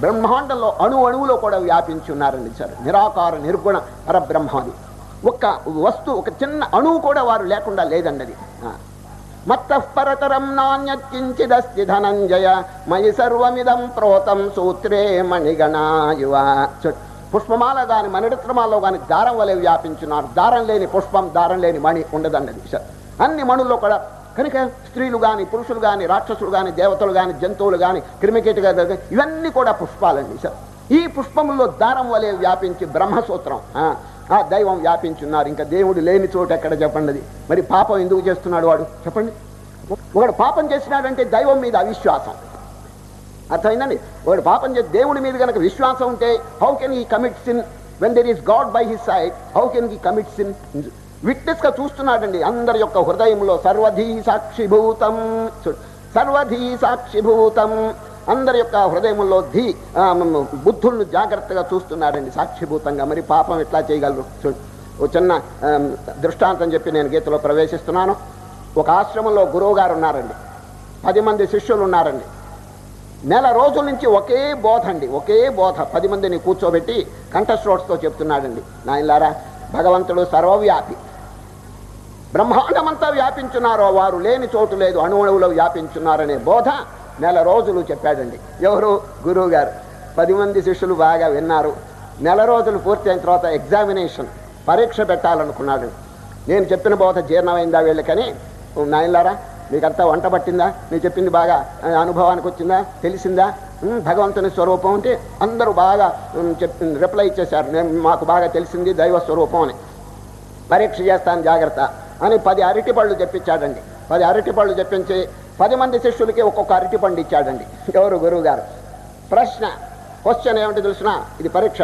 బ్రహ్మాండంలో అణు అణువులో కూడా వ్యాపించి ఉన్నారండి సార్ నిరాకార నిర్గుణ పరబ్రహ్మ అది ఒక్క వస్తువు ఒక చిన్న అణువు కూడా వారు లేకుండా లేదండి అది ఆ. మత్తఃపరతరం నాణ్యత్కించిదస్తి ధనంజయ మయి సర్వమిదం ప్రోతం సూత్రే మణిగణాయువ చు- పుష్పమాల గాని మణిరత్నమాలలో గాని దారం వలె వ్యాపించున్నారు దారం లేని పుష్పం దారం లేని మణి ఉండదండి సార్ అన్ని మణుల్లో కూడా కనుక స్త్రీలు కానీ పురుషులు కానీ రాక్షసులు కానీ దేవతలు కానీ జంతువులు కానీ క్రిమికీటగా ఇవన్నీ కూడా పుష్పాలండి సార్ ఈ పుష్పముల్లో దారం వలె వ్యాపించి బ్రహ్మసూత్రం ఆ, ఆ దైవం వ్యాపించున్నారు ఇంకా దేవుడు లేని చోట ఎక్కడ చెప్పండి అది మరి పాపం ఎందుకు చేస్తున్నాడు వాడు చెప్పండి ఒకడు పాపం చేసినాడంటే దైవం మీద అవిశ్వాసం అర్థమైందండి వాడు పాపం చేసి దేవుడి మీద కనుక విశ్వాసం ఉంటే how can I commit sin when there is God by his side how can I commit sin witness గా చూస్తున్నాడండి అందరి యొక్క హృదయంలో సర్వధీ సాక్షిభూతం చూడు, సర్వధీ సాక్షిభూతం అందరి యొక్క హృదయంలో ధీ ఆ, మ- బుద్ధులను జాగ్రత్తగా చూస్తున్నాడండి సాక్షిభూతంగా మరి పాపం ఎట్లా చేయగలరు చూడు ఓ చిన్న ఆ, దృష్టాంతం చెప్పి నేను గీతలో ప్రవేశిస్తున్నాను ఒక ఆశ్రమంలో గురువు గారు ఉన్నారండి పది మంది శిష్యులు ఉన్నారండి నెల రోజుల నుంచి ఒకే బోధ అండి ఒకే బోధ పది మందిని కూర్చోబెట్టి కంఠశ్రోట్స్తో చెప్తున్నాడండి నాయనలారా భగవంతుడు సర్వవ్యాపి బ్రహ్మాండమంతా వ్యాపించున్నారో వారు లేని చోటు లేదు అణువులో వ్యాపించున్నారనే బోధ నెల రోజులు చెప్పాడండి ఎవరు గురువు గారు పది మంది శిష్యులు బాగా విన్నారు నెల రోజులు పూర్తి అయిన తర్వాత ఎగ్జామినేషన్ పరీక్ష పెట్టాలనుకున్నాడు నేను చెప్పిన బోధ జీర్ణమైందా వీళ్ళకని నాయనలారా మీకంతా వంట పట్టిందా నేను చెప్పింది బాగా ఆ, అనుభవానికి వచ్చిందా తెలిసిందా ఉమ్, భగవంతుని స్వరూపం అంటే అందరూ బాగా ఉమ్, చెప్ రిప్లై ఇచ్చేశారు నేను మాకు బాగా తెలిసింది దైవ స్వరూపం అని పరీక్ష చేస్తాను జాగ్రత్త అని పది అరటి పళ్ళు చెప్పించాడండి పది అరటి పళ్ళు చెప్పించి పది మంది శిష్యులకి ఒక్కొక్క అరటి పండు ఇచ్చాడండి ఎవరు గురువు గారు ప్రశ్న క్వశ్చన్ ఏమిటి తెలిసిన ఇది పరీక్ష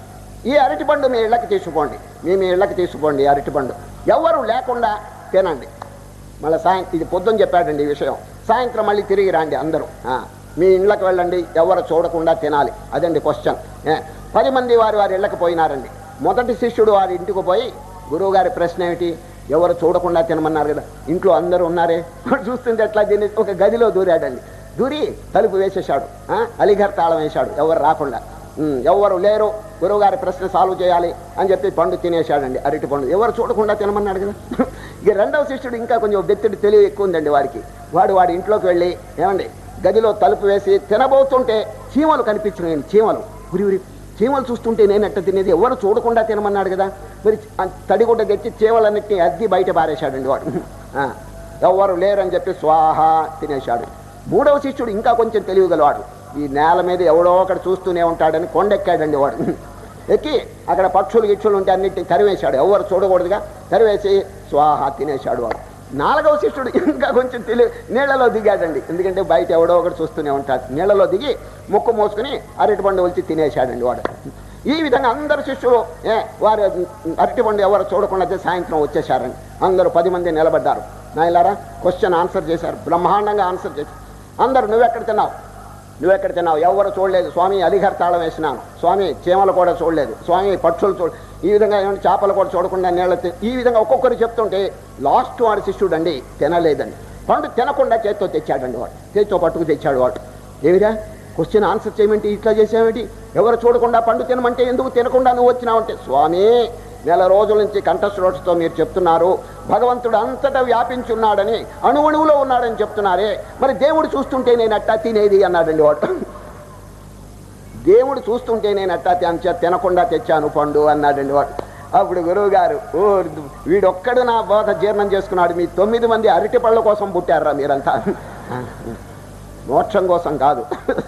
ఈ అరటి పండు మీ ఇళ్ళకి తీసుకోండి మీ మీ ఇళ్ళకి తీసుకోండి ఈ అరటి పండు ఎవరు లేకుండా తినండి మళ్ళీ సాయంత్రం ఇది పొద్దున్న చెప్పాడండి ఈ విషయం సాయంత్రం మళ్ళీ తిరిగి రండి అందరూ ఆ, మీ ఇళ్ళకి వెళ్ళండి ఎవరు చూడకుండా తినాలి అదండి క్వశ్చన్ ఏ, పది మంది వారి వారి ఇళ్ళకి పోయినారండి మొదటి శిష్యుడు వారి ఇంటికి పోయి గురువు గారి ప్రశ్న ఏమిటి ఎవరు చూడకుండా తినమన్నారు కదా ఇంట్లో అందరూ ఉన్నారే వాడు చూస్తుంటే ఎట్లా తిని ఒక గదిలో దూరాడండి దూరి తలుపు వేసేశాడు ఆ, అలిఘర్ తాళం వేశాడు ఎవరు రాకుండా ఉమ్, ఎవరు లేరు గురువుగారి ప్రశ్న సాల్వ్ చేయాలి అని చెప్పి పండు తినేశాడండి అరటి పండు ఎవరు చూడకుండా తినమన్నాడు కదా ఇక రెండవ శిష్యుడు ఇంకా కొంచెం బెత్తిడి తెలివి ఎక్కువ ఉందండి వాడికి వాడు వాడి ఇంట్లోకి వెళ్ళి ఏమండి గదిలో తలుపు వేసి తినబోతుంటే చీమలు కనిపించినాయండి చీమలు ఉరి ఉరి చీమలు చూస్తుంటే నేను ఎట్ట తినేది ఎవరు చూడకుండా తినమన్నాడు కదా మరి ఆ తడిగుడ్డ తెచ్చి చీమలన్నిటిని అద్ది బయట పారేశాడండి వాడు ఆ, ఎవ్వరు లేరని చెప్పి స్వాహ తినేశాడు మూడవ శిష్యుడు ఇంకా కొంచెం తెలియగలవాడు ఈ నేల మీద ఎవడో ఒకడు చూస్తూనే ఉంటాడని కొండెక్కాడండి వాడు ఎక్కి అక్కడ పక్షులు గిక్షులు ఉంటే అన్నిటిని తరివేశాడు ఎవరు చూడకూడదుగా తరివేసి స్వాహ తినేశాడు వాడు నాలుగవ శిష్యుడు ఇంకా కొంచెం తెలివి నీళ్లలో దిగాడండి ఎందుకంటే బయట ఎవడో ఒకటి చూస్తూనే ఉంటాడు నీళ్లలో దిగి ముక్కు మోసుకుని అరటిపండు వచ్చి తినేశాడండి వాడు ఈ విధంగా అందరు శిష్యులు ఏ వారు అరటిపండు ఎవరు చూడకుండా అయితే సాయంత్రం వచ్చేసారండి అందరూ పది మంది నిలబడ్డారు నాయలారా క్వశ్చన్ ఆన్సర్ చేశారు బ్రహ్మాండంగా ఆన్సర్ చేశారు అందరు నువ్వెక్కడ తిన్నావు నువ్వెక్కడ తిన్నావు ఎవరు చూడలేదు స్వామి అలిఘర్ తాళం వేసినాను స్వామి చీమలు కూడా చూడలేదు స్వామి పక్షులు చూడ ఈ విధంగా ఏమంటే చేపలు కూడా చూడకుండా నీళ్ళ తి- ఈ విధంగా ఒక్కొక్కరు చెప్తుంటే లాస్ట్ వాడి శిష్యుడు అండి తినలేదండి పండు తినకుండా చేత్తో తెచ్చాడండి వాడు చేత్తో పట్టుకు తెచ్చాడు వాడు ఏమిరా క్వశ్చన్ ఆన్సర్ చేయమంటే ఇట్లా చేసావేంటి ఎవరు చూడకుండా పండు తినమంటే ఎందుకు తినకుండా నువ్వు వచ్చినావంటే స్వామి నెల రోజుల నుంచి కంఠశ్రోట్స్తో మీరు చెప్తున్నారు భగవంతుడు అంతటా వ్యాపించున్నాడని అణువణువులో ఉన్నాడని చెప్తున్నారే మరి దేవుడు చూస్తుంటే నేను అట్టా తినేది అన్నాడండి వాడు దేవుడు చూస్తుంటే నేను అట్టా అంచ తినకుండా తెచ్చాను పండు అన్నాడండి వాడు అప్పుడు గురువు గారు ఓ వీడొక్కడు నా బోధ జీర్ణం చేసుకున్నాడు మీ తొమ్మిది మంది అరటి పళ్ళ కోసం పుట్టారా మీరంతా మోక్షం కోసం కాదు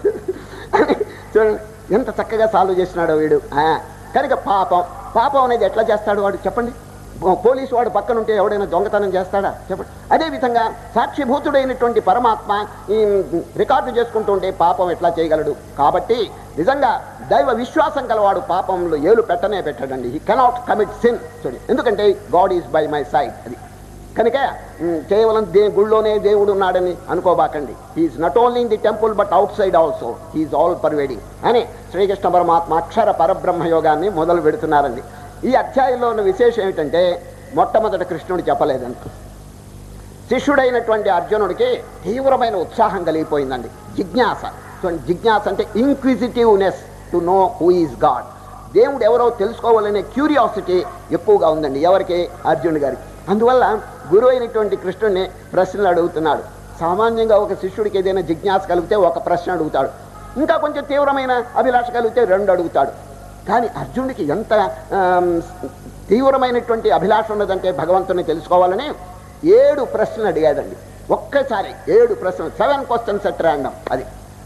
చూడండి ఎంత చక్కగా సాల్వ్ చేసినాడో వీడు ఆ, కనుక పాపం పాపం అనేది ఎట్లా చేస్తాడు వాడు చెప్పండి పో- పోలీసు వాడు పక్కన ఉంటే ఎవడైనా దొంగతనం చేస్తాడా చెప్పండి అదేవిధంగా సాక్షిభూతుడైనటువంటి పరమాత్మ ఈ రికార్డు చేసుకుంటుంటే పాపం ఎట్లా చేయగలడు కాబట్టి నిజంగా దైవ విశ్వాసం గలవాడు పాపంలో ఏలు పెట్టనే పెట్టడండి హీ కెనాట్ కమిట్ సిన్ చూడండి ఎందుకంటే God is by my side అది కనుక ఉమ్, కేవలం దే గుళ్ళోనే దేవుడు ఉన్నాడని అనుకోబాకండి he's not only in the temple but out side also he's all pervading అని శ్రీకృష్ణ పరమాత్మ అక్షర పరబ్రహ్మ యోగాన్ని మొదలు పెడుతున్నారండి ఈ అధ్యాయంలో ఉన్న విశేషం ఏమిటంటే మొట్టమొదట కృష్ణుడు చెప్పలేదంట శిష్యుడైనటువంటి అర్జునుడికి తీవ్రమైన ఉత్సాహం కలిగిపోయిందండి జిజ్ఞాస చూడండి జిజ్ఞాస అంటే inquisitiveness to know who is God దేవుడు ఎవరో తెలుసుకోవాలనే క్యూరియాసిటీ ఎక్కువగా ఉందండి ఎవరికి అర్జునుడి గారికి అందువల్ల గురువు అయినటువంటి కృష్ణుడిని ప్రశ్నలు అడుగుతున్నాడు సామాన్యంగా ఒక శిష్యుడికి ఏదైనా జిజ్ఞాస కలిగితే ఒక ప్రశ్న అడుగుతాడు ఇంకా కొంచెం తీవ్రమైన అభిలాష కలిగితే రెండు అడుగుతాడు కానీ అర్జునుడికి ఎంత ఆమ్, తీవ్రమైనటువంటి అభిలాష ఉన్నదంటే భగవంతుని తెలుసుకోవాలని ఏడు ప్రశ్నలు అడిగాడండి ఒక్కసారి ఏడు ప్రశ్నలు సెవెన్ క్వశ్చన్స్ ఎట్ ర్యాండమ్ అది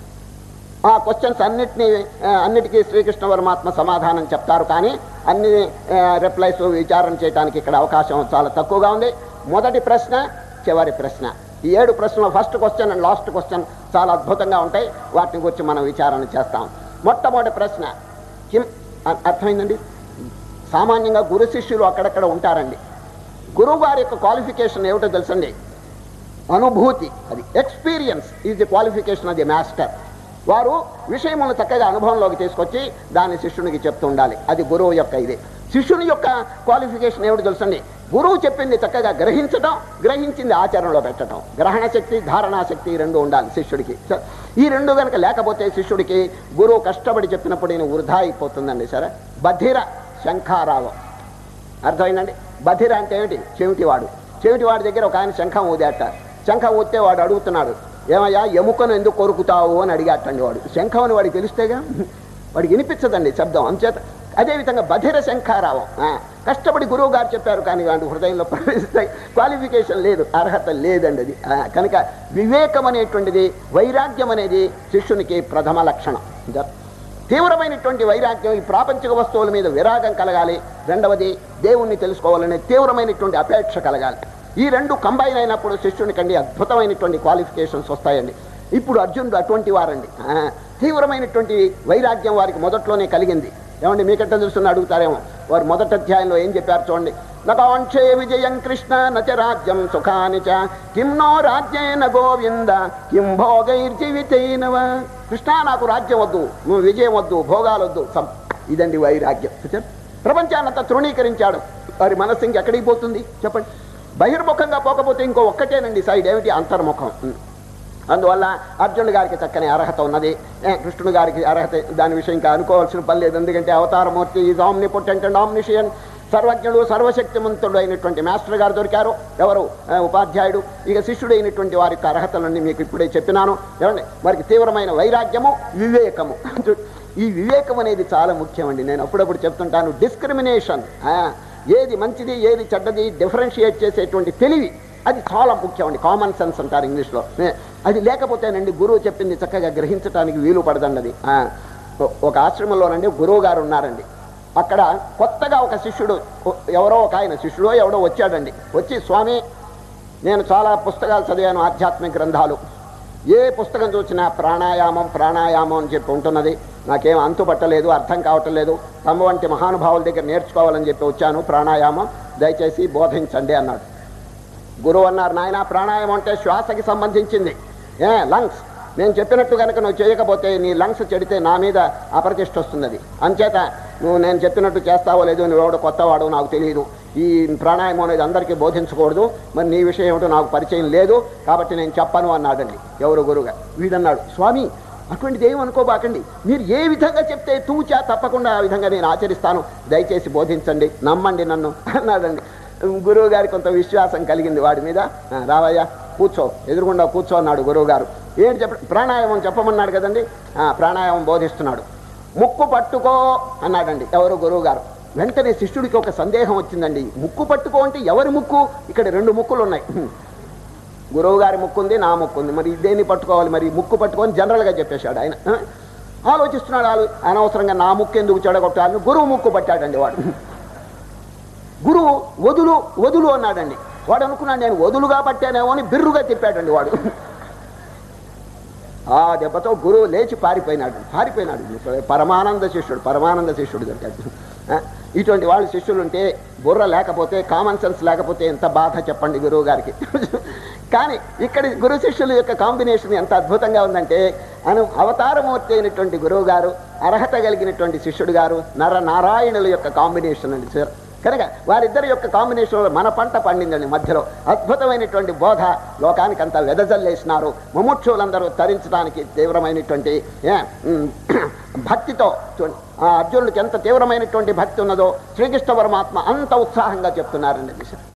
ఆ క్వశ్చన్స్ అన్నిటినీ ఆ, అన్నిటికీ శ్రీకృష్ణ పరమాత్మ సమాధానం చెప్తారు కానీ అన్ని రిప్లైస్ విచారణ చేయడానికి ఇక్కడ అవకాశం చాలా తక్కువగా ఉంది మొదటి ప్రశ్న చివరి ప్రశ్న ఈ ఏడు ప్రశ్నలు first question and last question చాలా అద్భుతంగా ఉంటాయి వాటిని గురించి మనం విచారణ చేస్తాం మొట్టమొదటి ప్రశ్న కిం అ- అర్థమైందండి సామాన్యంగా గురు శిష్యులు అక్కడక్కడ ఉంటారండి గురువు గారి యొక్క క్వాలిఫికేషన్ ఏమిటో తెలుసండి అనుభూతి అది experience is the qualification of the master వారు విషయములను చక్కగా అనుభవంలోకి తీసుకొచ్చి దాన్ని శిష్యునికి చెప్తూ ఉండాలి అది గురువు యొక్క ఇది శిష్యుని యొక్క క్వాలిఫికేషన్ ఏమిటి తెలుసండి గురువు చెప్పింది చక్కగా గ్రహించడం గ్రహించింది ఆచరణలో పెట్టడం గ్రహణ శక్తి ధారణా శక్తి ఈ రెండు ఉండాలి శిష్యుడికి స- ఈ రెండు కనుక లేకపోతే శిష్యుడికి గురువు కష్టపడి చెప్పినప్పుడు నేను వృధా అయిపోతుందండి సరే బధిర శంఖారావం అర్థమైందండి బధిర అంటే ఏమిటి చెవిటివాడు చెవిటివాడి దగ్గర ఒక ఆయన శంఖం ఊదేట శంఖం ఊస్తే వాడు అడుగుతున్నాడు ఏమయ్యా ఎముకను ఎందుకు కొరుకుతావు అని అడిగాటండి వాడు శంఖం అని వాడికి తెలుస్తేగా వాడికి వినిపించదండి శబ్దం అంచేత అదేవిధంగా బధిర శంఖారావం ఆ, కష్టపడి గురువు గారు చెప్పారు కానీ వాడి హృదయంలో ప్రవేశిస్తాయి క్వాలిఫికేషన్ లేదు అర్హత లేదండి అది ఆ, కనుక వివేకం అనేటువంటిది వైరాగ్యం అనేది శిష్యునికి ప్రథమ లక్షణం ఇదా? తీవ్రమైనటువంటి వైరాగ్యం ఈ ప్రాపంచిక వస్తువుల మీద విరాగం కలగాలి రెండవది దేవుణ్ణి తెలుసుకోవాలనే తీవ్రమైనటువంటి అపేక్ష కలగాలి ఈ రెండు కంబైన్ అయినప్పుడు శిష్యునికండి అద్భుతమైనటువంటి క్వాలిఫికేషన్స్ వస్తాయండి ఇప్పుడు అర్జునుడు అటువంటి వారండి ఆ, తీవ్రమైనటువంటి వైరాగ్యం వారికి మొదట్లోనే కలిగింది ఏమండి మీకెట్ట తెలుసుని అడుగుతారేమో వారు మొదటి అధ్యాయంలో ఏం చెప్పారు చూడండి నకాంక్షే విజయం కృష్ణ నచ రాజ్యం సుఖాని చ కిం నో రాజ్యేన గోవింద కిం భోగైర్జీవితైనవ కృష్ణ నాకు రాజ్యం వద్దు నువ్వు విజయం వద్దు భోగాలు వద్దు సం- ఇదండి వైరాగ్యం చూచారు? ప్రపంచాన్నంతా తృణీకరించాడు వారి మనస్సు ఇంకెక్కడికి పోతుంది చెప్పండి బహిర్ముఖంగా పోకపోతే ఇంకో ఒక్కటేనండి సైడ్ ఏమిటి అంతర్ముఖం ఉం. అందువల్ల అర్జునుడి గారికి చక్కని అర్హత ఉన్నది ఏ, కృష్ణుడి గారికి అర్హత దాని విషయం ఇంకా అనుకోవాల్సిన పని లేదు ఎందుకంటే అవతారమూర్తి is omnipotent and omniscient సర్వజ్ఞుడు సర్వశక్తిమంతుడు అయినటువంటి మాస్టర్ గారు దొరికారు ఎవరు ఆ, ఉపాధ్యాయుడు ఇక శిష్యుడు అయినటువంటి వారి యొక్క అర్హతలన్నీ మీకు ఇప్పుడే చెప్పినాను ఏమండి వారికి తీవ్రమైన వైరాగ్యము వివేకము ఈ వివేకం అనేది చాలా ముఖ్యమండి నేను అప్పుడప్పుడు చెప్తుంటాను డిస్క్రిమినేషన్ ఏది మంచిది ఏది చెడ్డది డిఫరెన్షియేట్ చేసేటువంటి తెలివి అది చాలా ముఖ్యం అండి కామన్ సెన్స్ అంటారు ఇంగ్లీష్లో ఏ, అది లేకపోతేనండి గురువు చెప్పింది చక్కగా గ్రహించడానికి వీలు పడదండి అది ఆ, ఒ- ఒక ఆశ్రమంలోనండి గురువు గారు ఉన్నారండి అక్కడ కొత్తగా ఒక శిష్యుడు ఒ- ఎవరో ఒక ఆయన శిష్యుడో ఎవడో వచ్చాడండి వచ్చి స్వామి నేను చాలా పుస్తకాలు చదివాను ఆధ్యాత్మిక గ్రంథాలు ఏ పుస్తకం చూసినా ప్రాణాయామం ప్రాణాయామం అని చెప్పి ఉంటున్నది నాకేం అంతు పట్టలేదు అర్థం కావటం లేదు తమ వంటి మహానుభావుల దగ్గర నేర్చుకోవాలని చెప్పి వచ్చాను ప్రాణాయామం దయచేసి బోధించండి అన్నాడు గురువు అన్నారు నాయన ప్రాణాయామం అంటే శ్వాసకి సంబంధించింది ఏ లంగ్స్ నేను చెప్పినట్టు కనుక నువ్వు చేయకపోతే నీ లంగ్స్ చెడితే నా మీద అప్రతిష్ట వస్తుంది అది అంచేత నువ్వు నేను చెప్పినట్టు చేస్తావో లేదో నువ్వు ఎవడో కొత్తవాడు నాకు తెలియదు ఈ ప్రాణాయామం అనేది అందరికీ బోధించకూడదు మరి నీ విషయం ఏమిటో నాకు పరిచయం లేదు కాబట్టి నేను చెప్పను అన్నాడండి ఎవరు గురువుగా వీడన్నాడు స్వామి అటువంటిది ఏం అనుకోబాకండి మీరు ఏ విధంగా చెప్తే తూచా తప్పకుండా ఆ విధంగా నేను ఆచరిస్తాను దయచేసి బోధించండి నమ్మండి నన్ను అన్నాడండి గురువు గారి కొంత విశ్వాసం కలిగింది వాడి మీద "ఆ, రావయ్యా కూర్చో ఎదురుగుండా కూర్చో అన్నాడు గురువు గారు ఏంటి చెప్ప ప్రాణాయామం చెప్పమన్నాడు కదండి "ఆ, ప్రాణాయామం బోధిస్తున్నాడు ముక్కు పట్టుకో అన్నాడండి ఎవరు గురువు గారు వెంటనే శిష్యుడికి ఒక సందేహం వచ్చిందండి ముక్కు పట్టుకో అంటే ఎవరి ముక్కు ఇక్కడ రెండు ముక్కులు ఉన్నాయి గురువు గారి ముక్కు ఉంది నా ముక్కు ఉంది మరి దేన్ని పట్టుకోవాలి మరి ముక్కు పట్టుకొని జనరల్గా చెప్పేశాడు ఆయన ఆ? ఆలోచిస్తున్నాడు ఆలో అనవసరంగా నా ముక్కు ఎందుకు చెడగొట్టాలని గురువు ముక్కు పట్టాడండి వాడు గురువు వదులు వదులు అన్నాడండి వాడు అనుకున్నాడు నేను వదులుగా పట్టానేమో అని బిర్రుగా తిప్పాడండి వాడు ఆ దెబ్బతో గురువు లేచి పారిపోయినాడు పారిపోయినాడు పరమానంద శిష్యుడు పరమానంద శిష్యుడు దొరికాడు ఆ, ఇటువంటి వాళ్ళు శిష్యులు ఉంటే బుర్ర లేకపోతే కామన్ సెన్స్ లేకపోతే ఎంత బాధ చెప్పండి గురువు గారికి కానీ ఇక్కడ గురు శిష్యుల యొక్క కాంబినేషన్ ఎంత అద్భుతంగా ఉందంటే అను అవతారమూర్తి అయినటువంటి గురువు గారు అర్హత కలిగినటువంటి శిష్యుడు గారు నర నారాయణుల యొక్క కాంబినేషన్ అండి సార్ కనుక వారిద్దరి యొక్క కాంబినేషన్లో మన పంట పండిందండి మధ్యలో అద్భుతమైనటువంటి బోధ లోకానికి అంతా వెదజల్లేసినారు ముముక్షులందరూ తరించడానికి తీవ్రమైనటువంటి ఏ, ఉమ్, భక్తితో చూడండి ఆ అర్జునుడికి ఎంత తీవ్రమైనటువంటి భక్తి ఉన్నదో శ్రీకృష్ణ పరమాత్మ అంత ఉత్సాహంగా చెప్తున్నారండి